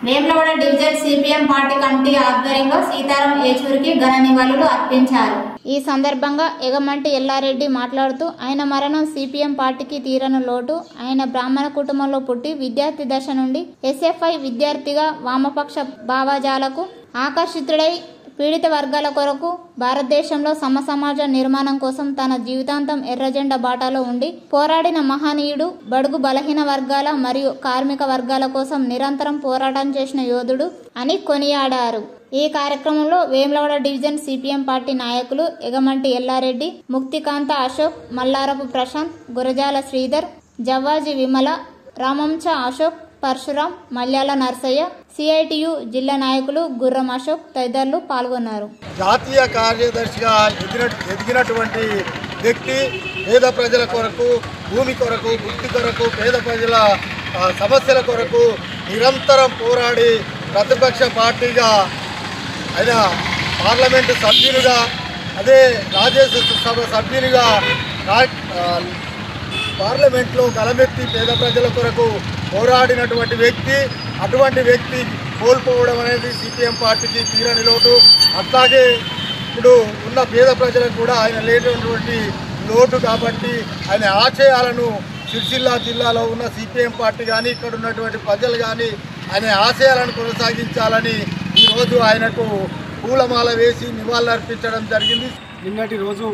Vemulawada division CPM party committee ఆధ్వర్యంలో సీతారాం ఏచూరికి ఘన నివాళులు అర్పించారు ఈ సందర్భంగా ఎగమంటి ఎల్లారెడ్డి మాట్లాడుతూ ఆయన మరణం సిపిఎం పార్టీకి తీరని లోటు ఆయన బ్రాహ్మణ కుటుంబంలో పుట్టి విద్యార్థి దశ నుండి ఎస్ఎఫ్ఐ విద్యార్థిగా వామపక్ష భావజాలకు ఆకర్షితుడై పీడిత వర్గాల కొరకు భారతదేశంలో సమసమాజ నిర్మాణం కోసం తన జీవితాంతం ఎర్రజెండా బాటాలో ఉండి పోరాడిన మహనీయుడు బడుగు బలహీన వర్గాల మరియు కార్మిక వర్గాల కోసం నిరంతరం పోరాటం చేసిన యోధుడు అని కొనియాడారు ఈ కార్యక్రమంలో వేములవాడ డివిజన్ సిపిఎం పార్టీ నాయకులు ఎగమంటి ఎల్లారెడ్డి ముక్తికాంత అశోక్ మల్లారపు ప్రశాంత్ గురజాల శ్రీధర్ జవ్వాజి విమల రామంచ అశోక్ పరశురాం మల్యాల నర్సయ్య సిఐటియు జిల్లా నాయకులు గుర్రం అశోక్ తదితరులు పాల్గొన్నారు జాతీయ కార్యదర్శిగా ఎదిగిన ఎదిగినటువంటి వ్యక్తి పేద ప్రజల కొరకు భూమి కొరకు వృత్తి కొరకు పేద ప్రజల ఆ, సమస్యల కొరకు నిరంతరం పోరాడి ప్రతిపక్ష పార్టీగా ఆయన పార్లమెంటు సభ్యులుగా అదే రాజ్యసభ సభ్యునిగా రా- ఆ, పార్లమెంట్లో గలమెత్తి పేద ప్రజల కొరకు పోరాడినటువంటి వ్యక్తి అటువంటి వ్యక్తి కోల్పోవడం అనేది సిపిఎం పార్టీకి తీరని లోటు అట్లాగే ఇప్పుడు ఉన్న పేద ప్రజలకు కూడా ఆయన లేనటువంటి లోటు కాబట్టి ఆయన ఆశయాలను సిరిసిల్ల జిల్లాలో ఉన్న సిపిఎం పార్టీ కానీ ఇక్కడ ఉన్నటువంటి ప్రజలు కానీ ఆయన ఆశయాలను కొనసాగించాలని ఈరోజు ఆయనకు పూలమాల వేసి నివాళులర్పించడం జరిగింది నిన్నటి రోజు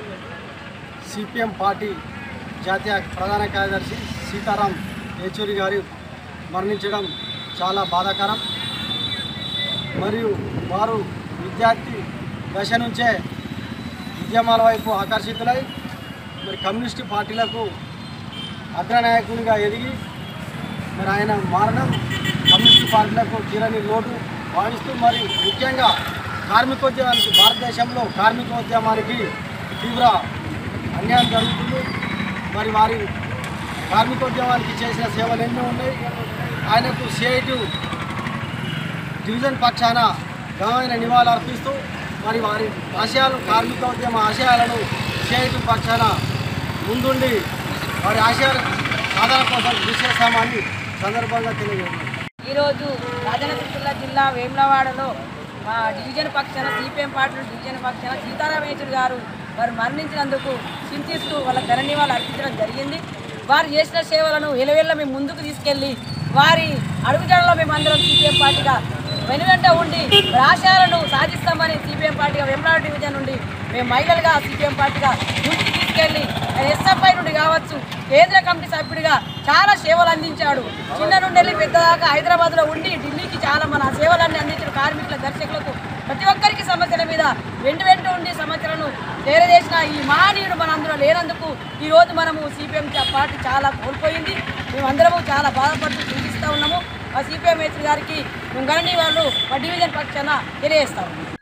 సిపిఎం పార్టీ జాతీయ ప్రధాన కార్యదర్శి సీతారాం యేచూరి గారు మరణించడం చాలా బాధాకరం మరియు వారు విద్యార్థి దశ నుంచే ఉద్యమాల వైపు ఆకర్షితులై మరి కమ్యూనిస్టు పార్టీలకు అగ్రనాయకునిగా ఎదిగి మరి ఆయన మరణం కమ్యూనిస్టు పార్టీలకు తీరని లోటు భావిస్తూ మరి ముఖ్యంగా కార్మికోద్యమానికి భారతదేశంలో కార్మికోద్యమానికి తీవ్ర అన్యాయం జరుగుతుంది మరి వారి కార్మికోద్యమానికి చేసిన సేవలు ఎన్నో ఉన్నాయి ఆయనకు సిఐటి డివిజన్ పక్షాన ఘనమైన నివాళులు అర్పిస్తూ మరి వారి ఆశయాలు కార్మికోద్యమ ఆశయాలను సిఐటి పక్షాన ముందుండి వారి ఆశయాల సాధన కోసం కృషి చేస్తామని సందర్భంగా తెలియజేస్తున్నాను ఈరోజు రాజన్న సిరిసిల్ల జిల్లా వేములవాడలో మా డివిజన్ పక్షాన సిపిఎం పార్టీ డివిజన్ పక్షాన సీతారామేశ్వరి గారు వారు మరణించినందుకు చింతిస్తూ వాళ్ళ ధరణి వాళ్ళు అర్పించడం జరిగింది వారు చేసిన సేవలను ఎలవెల్ల మేము ముందుకు తీసుకెళ్ళి వారి అడుగుజాడలో మేము అందరం సిపిఎం పార్టీగా వెనువెంట ఉండి ఆశయాలను సాధిస్తామని సిపిఎం పార్టీగా వేములవాడ డివిజన్ నుండి మేము మహిళలుగా సిపిఎం పార్టీగా ముందుకు తీసుకెళ్ళి ఎస్ఎఫ్ఐ నుండి కావచ్చు కేంద్ర కమిటీ సభ్యుడిగా చాలా సేవలు అందించాడు చిన్న నుండి వెళ్ళి పెద్ద దాకా హైదరాబాద్లో ఉండి ఢిల్లీకి చాలా మన సేవలన్నీ అందించిన కార్మికుల దర్శకులకు ప్రతి ఒక్కరికి సమస్యల మీద వెంట వెంట ఉండి సమస్యలను చేరదేసిన ఈ మహనీయుడు మన అందులో లేనందుకు ఈ రోజు మనము సిపిఎం పార్టీ చాలా కోల్పోయింది మేమందరము చాలా బాధపడుతూ చింతిస్తూ ఉన్నాము ఆ సిపిఎం గారికి మేము గణనీయ వాళ్ళు మా డివిజన్ పక్షాన తెలియజేస్తాము